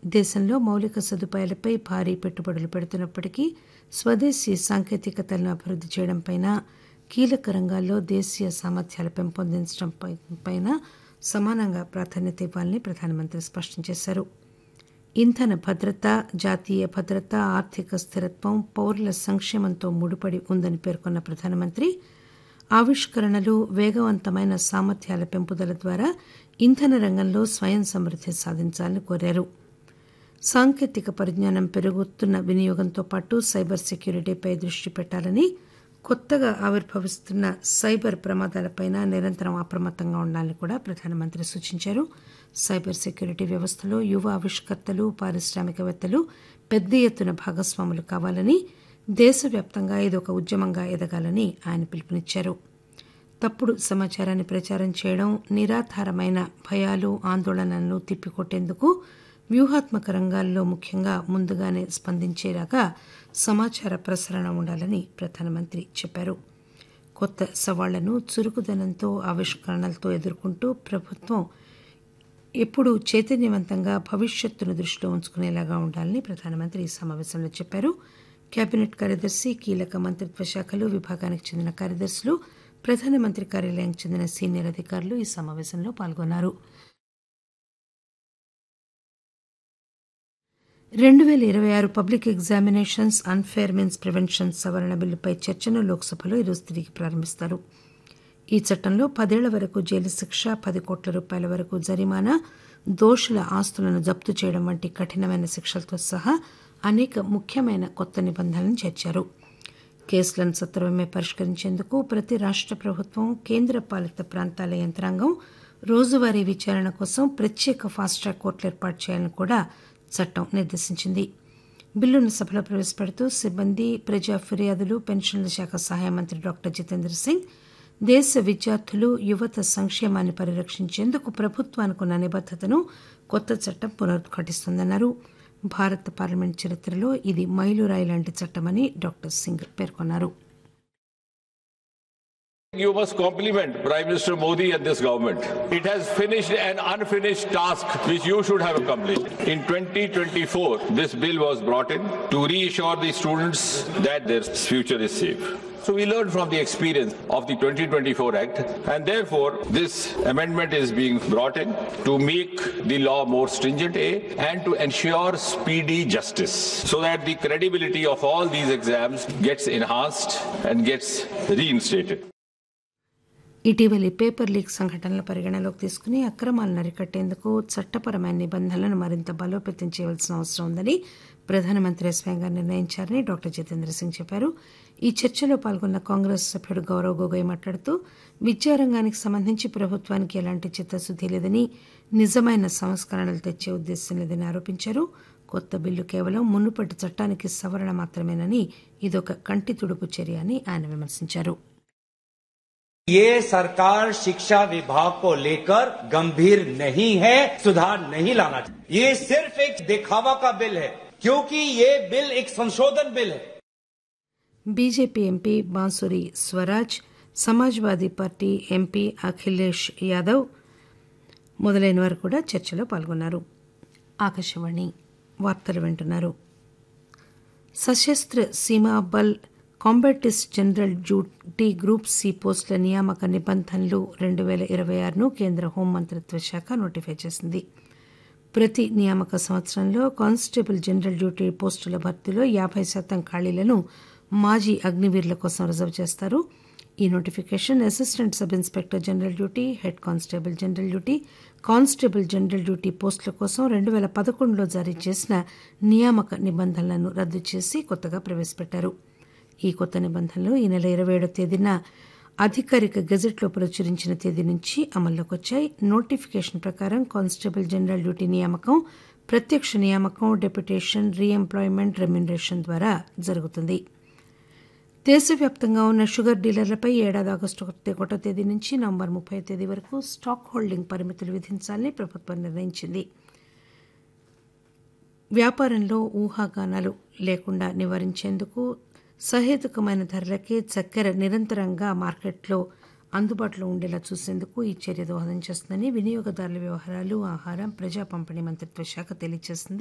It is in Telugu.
దేశంలో మౌలిక సదుపాయాలపై భారీ పెట్టుబడులు పెడుతున్నప్పటికీ స్వదేశీ సాంకేతికతలను అభివృద్ది చేయడంపైన కీలక రంగాల్లో దేశీయ సామర్థ్యాలు పెంపొందించడం పైన సమానంగా ప్రాధాన్యత ఇవ్వాలని ప్రధానమంత్రి స్పష్టం చేశారు ఇంధన భద్రత జాతీయ భద్రత ఆర్థిక స్థిరత్వం పౌరుల సంక్షేమంతో ముడిపడి ఉందని పేర్కొన్న ప్రధానమంత్రి ఆవిష్కరణలు వేగవంతమైన సామర్థ్యాల పెంపుదల ద్వారా ఇంధన రంగంలో స్వయం సమృద్ది సాధించాలని కోరారు సాంకేతిక పరిజ్ఞానం పెరుగుతున్న వినియోగంతో పాటు సైబర్ సెక్యూరిటీపై దృష్టి పెట్టాలని కొత్తగా ఆవిర్భవిస్తున్న సైబర్ ప్రమాదాలపై నిరంతరం అప్రమత్తంగా ఉండాలని కూడా ప్రధానమంత్రి సూచించారు సైబర్ సెక్యూరిటీ వ్యవస్థలో యువ ఆవిష్కర్తలు పారిశ్రామికవేత్తలు పెద్ద ఎత్తున భాగస్వాములు కావాలని దేశవ్యాప్తంగా ఇది ఒక ఉద్యమంగా ఎదగాలని ఆయన పిలుపునిచ్చారు తప్పుడు సమాచారాన్ని ప్రచారం చేయడం నిరాధారమైన భయాలు ఆందోళనలను తిప్పికొట్టేందుకు వ్యూహాత్మక రంగాల్లో ముఖ్యంగా ముందుగానే స్పందించేలాగా సమాచార ప్రసరణ ఉండాలని ప్రధానమంత్రి చెప్పారు కొత్త సవాళ్లను చురుకుదనంతో ఆవిష్కరణలతో ఎదుర్కొంటూ ప్రభుత్వం ఎప్పుడూ చైతన్యవంతంగా భవిష్యత్తును దృష్టిలో ఉంచుకునేలాగా ఉండాలని ప్రధానమంత్రి ఈ సమావేశంలో చెప్పారు కేబినెట్ కార్యదర్శి కీలక మంత్రిత్వ శాఖలు విభాగానికి చెందిన కార్యదర్శులు ప్రధానమంత్రి కార్యాలయానికి చెందిన సీనియర్ అధికారులు ఈ సమావేశంలో పాల్గొన్నారు రెండు పేల ఇరవై ఆరు public examinations unfair means prevention సవరణ బిల్లుపై చర్చను లోక్సభలో ఈరోజు తిరిగి ప్రారంభిస్తారు ఈ చట్టంలో పదేళ్ల వరకు జైలు శిక్ష పది కోట్ల రూపాయల వరకు జరిమానా దోషుల ఆస్తులను జప్తు చేయడం వంటి కఠినమైన శిక్షలతో సహా అనేక ముఖ్యమైన కొత్త నిబంధనలను చేర్చారు కేసులను సత్వరమే పరిష్కరించేందుకు ప్రతి రాష్ట ప్రభుత్వం కేంద్ర పాలిత ప్రాంతాల యంత్రాంగం రోజువారీ విచారణ కోసం ప్రత్యేక ఫాస్ట్ ట్రాక్ కోర్టులు ఏర్పాటు చేయాలని కూడా చట్టం నిర్దేశించింది బిల్లును సభలో ప్రవేశపెడుతూ సిబ్బంది ప్రజా ఫిర్యాదులు పెన్షన్ల శాఖ సహాయ మంత్రి డాక్టర్ జితేంద్ర సింగ్ దేశ విద్యార్థులు యువత సంక్షేమాన్ని పరిరక్షించేందుకు ప్రభుత్వానికున్న నిబద్దతను కొత్త చట్టం పునరుద్ఘాటిస్తుందన్నారు భారత పార్లమెంట్ చరిత్రలో ఇది మైలురాయి లాంటి చట్టమని డాక్టర్ సింగ్ పేర్కొన్నారు You must compliment Prime Minister Modi and this government. It has finished an unfinished task which you should have accomplished. In 2024, this bill was brought in to reassure the students that their future is safe. So we learned from the experience of the 2024 Act and therefore this amendment is being brought in to make the law more stringent A, and to ensure speedy justice so that the credibility of all these exams gets enhanced and gets reinstated. ఇటీవలి పేపర్ లీక్ సంఘటనల పరిగణలోకి తీసుకుని అక్రమాలను అరికట్టేందుకు చట్టపరమైన నిబంధనలను మరింత బలోపేతం చేయవలసిన అవసరం ఉందని ప్రధానమంత్రి స్వయంగా నిర్ణయించారని డాక్టర్ జితేంద్ర సింగ్ చెప్పారు ఈ చర్చలో పాల్గొన్న కాంగ్రెస్ సభ్యుడు గౌరవ్ గొగోయ్ మాట్లాడుతూ విద్యారంగానికి సంబంధించి ప్రభుత్వానికి ఎలాంటి చిత్తశుద్ది లేదని నిజమైన సంస్కరణలు తెచ్చే ఉద్దేశం లేదని ఆరోపించారు కొత్త బిల్లు కేవలం మునుపటి చట్టానికి సవరణ మాత్రమేనని ఇదొక కంటి తుడుపు చర్య అని ఆయన విమర్శించారు ये सरकार शिक्षा विभाग को लेकर गंभीर नहीं है सुधार नहीं लाना चाहिए ये सिर्फ एक दिखावा का बिल है क्योंकि ये बिल एक संशोधन बिल है BJP MP Bansuri Swaraj Samajwadi Party MP Akhilesh Yadav మొదలైన వారు కూడా చర్చలో పాల్గొన్నారు ఆకాశవాణి వార్తలు వింటున్నారు Sashastra Seema Bal combatant general duty group C పోస్టుల నియామక నిబంధనలు రెండు పేల ఇరవై ఆరును కేంద్ర హోంమంత్రిత్వ శాఖ నోటిఫై చేసింది ప్రతి నియామక సంవత్సరంలో కానిస్టేబుల్ జనరల్ డ్యూటీ పోస్టుల భర్తీలో యాభై శాతం ఖాళీలను మాజీ అగ్నివీరుల కోసం రిజర్వ్ చేస్తారు ఈ notification assistant sub inspector general duty head constable general duty constable general duty పోస్టుల కోసం రెండు పేల పదకొండులో జారీ చేసిన నియామక నిబంధనలను రద్దు చేసి కొత్తగా ప్రవేశపెట్టారు ఈ కొత్త నిబంధనలు ఈ నెల ఇరవై ఏడో తేదీన అధికారిక గెజెట్లో ప్రచురించిన తేదీ నుంచి అమల్లోకి వచ్చాయి నోటిఫికేషన్ ప్రకారం కానిస్టేబుల్ జనరల్ డ్యూటీ నియామకం ప్రత్యక్ష నియామకం డెప్యుటేషన్ రీఎంప్లాయ్మెంట్ రెమ్యునరేషన్ ద్వారా జరుగుతుంది దేశవ్యాప్తంగా ఉన్న షుగర్ డీలర్లపై ఏడాది ఆగస్టు ఒకటో తేదీ నుంచి నవంబర్ ముప్పై తేదీ వరకు స్టాక్ హోల్డింగ్ పరిమితులు విధించాలని ప్రభుత్వం నిర్ణయించింది వ్యాపారంలో ఊహాగానాలు లేకుండా నివారించేందుకు సహేతుకమైన ధరలకే చక్కెర నిరంతరంగా మార్కెట్లో అందుబాటులో ఉండేలా చూసేందుకు ఈ చర్య దోహదం చేస్తుందని వినియోగదారుల వ్యవహారాలు ఆహారం ప్రజా పంపిణీ మంత్రిత్వ శాఖ తెలియజేసింది